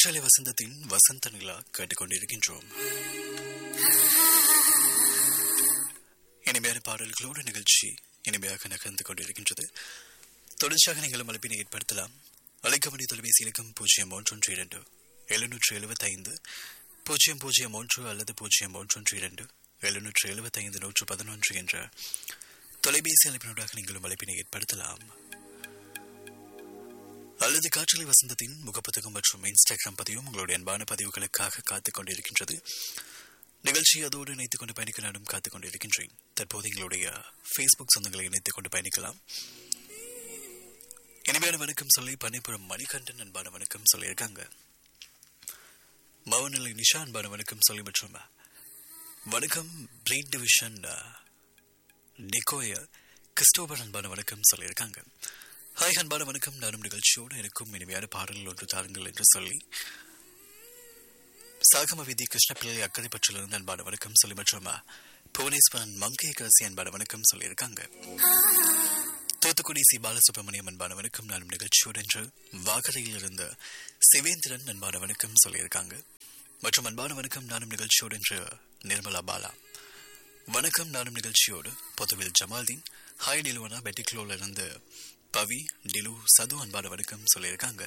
காற்றாலை வசந்தத்தின் வசந்த நிலா கேட்டுக்கொண்டிருக்கின்றோம் இனிமையான பாடல்களோடு நிகழ்ச்சி இனிமையாக நகர்ந்து கொண்டிருக்கின்றது தொடர்ச்சியாக நீங்களும் அழைப்பினை ஏற்படுத்தலாம் அழைக்க வேண்டிய தொலைபேசி இலக்கம் பூஜ்ஜியம் ஒன்றொன்று இரண்டு எழுநூற்று எழுபத்தைந்து பூஜ்ஜியம் பூஜ்ஜியம் ஒன்று அல்லது பூஜ்ஜியம் ஒன்றொன்று இரண்டு எழுநூற்று எழுபத்தைந்து நூற்று பதினொன்று என்ற தொலைபேசி அழைப்பினூடாக நீங்களும் அழைப்பினை ஏற்படுத்தலாம் அல்லது காற்றலை வசந்தத்தின் முகப்புத்தகம் மற்றும் இன்ஸ்டாகிராம் பதிவும் உங்களுடைய அன்பான பதிவுகளுக்காக காத்துக் கொண்டிருக்கின்றது நிகழ்ச்சி அதோடு இணைத்துக் கொண்டு பயணிக்க நானும் காத்துக் கொண்டிருக்கின்றேன் தற்போது எங்களுடைய ஃபேஸ்புக் சொந்தங்களை இணைத்துக் கொண்டு பயணிக்கலாம் இனிமையான வணக்கம் சொல்லி பனைப்புறம் மணிகண்டன் அன்பான வணக்கம் சொல்லியிருக்காங்க மவநிலை நிஷா அன்பான வணக்கம் சொல்லி மற்றும் வணக்கம் பிரீட் டிவிஷன் நிக்கோய கிறிஸ்டோபர் அன்பான வணக்கம் சொல்லியிருக்காங்க ஹாய் அன்பான வணக்கம் நானும் நிகழ்ச்சியோடு எனக்கும் இனிமையான பாடல்கள் ஒன்று தாருங்கள் என்று சொல்லி சாகம விதி கிருஷ்ணபிள்ளை அக்கறை பற்றிலிருந்து அன்பான வணக்கம் சொல்லி மற்றும் புவனேஸ்வரன் மங்கை காசி அன்பான வணக்கம் சொல்லியிருக்காங்க தூத்துக்குடி சி பாலசுப்ரமணியம் அன்பான வணக்கம் நானும் நிகழ்ச்சியோடு என்று வாகரையில் இருந்த சிவேந்திரன் அன்பான வணக்கம் சொல்லியிருக்காங்க மற்றும் அன்பான வணக்கம் நானும் நிகழ்ச்சியோடு என்று நிர்மலா பாலா வணக்கம் நானும் நிகழ்ச்சியோடு பொதுவில் ஜமால்தீன் ஹாய் டிலுவனா பெட்டிக்லோல இருந்து பவி டிலு சது அன்பான வணக்கம் சொல்லியிருக்காங்க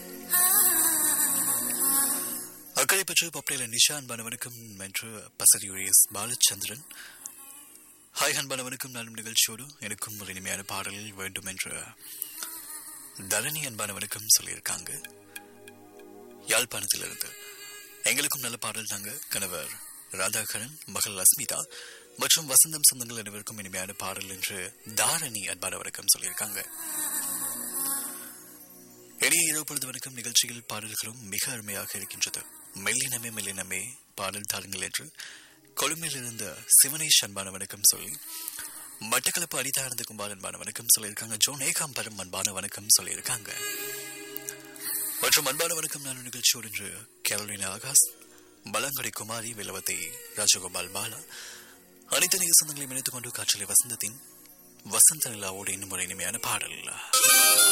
அக்கறை பற்றி பப்டையில நிஷா அன்பான வணக்கம் என்று பசரியுரியஸ் பாலச்சந்திரன் ஹாய் அன்பான வணக்கம் நானும் நிகழ்ச்சியோடு எனக்கும் ஒரு இனிமையான பாடல்கள் வேண்டும் என்று தரணி அன்பான வணக்கம் சொல்லியிருக்காங்க யாழ்ப்பாணத்திலிருந்து எங்களுக்கும் நல்ல பாடல் தாங்க கணவர் ராதாகரன் மகள் அஸ்மிதா மற்றும் வசந்தம் சொந்தங்கள் அனைவருக்கும் இனிமையான பாடல் என்று தாரணி அன்பான வணக்கம் சொல்லியிருக்காங்க இடையே இரவு பொழுது வணக்கம் நிகழ்ச்சியில் பாடல்களும் மிக அருமையாக இருக்கின்றது மெல்லினமே மெல்லினமே பாடல் தாருங்கள் என்று கொழும்பில் இருந்த சிவனேஷ் அன்பான வணக்கம் சொல்லி மட்டக்களப்பு அடிதானந்த குமார் அன்பான வணக்கம் சொல்லியிருக்காங்க ஜோன் ஏகாம்பரம் அன்பான வணக்கம் சொல்லியிருக்காங்க மற்றும் அன்பான வணக்கம் நான் நிகழ்ச்சியோடு இன்று கேரளினா ஆகாஷ் பலங்கடி குமாரி விலவத்தை ராஜகோபால் பாலா அனைத்து நிக சொந்தங்களையும் இணைத்துக் கொண்டு காற்றலை வசந்தத்தின் வசந்த நிலாவோடு இன்னும் ஒரு இனிமையான பாடல்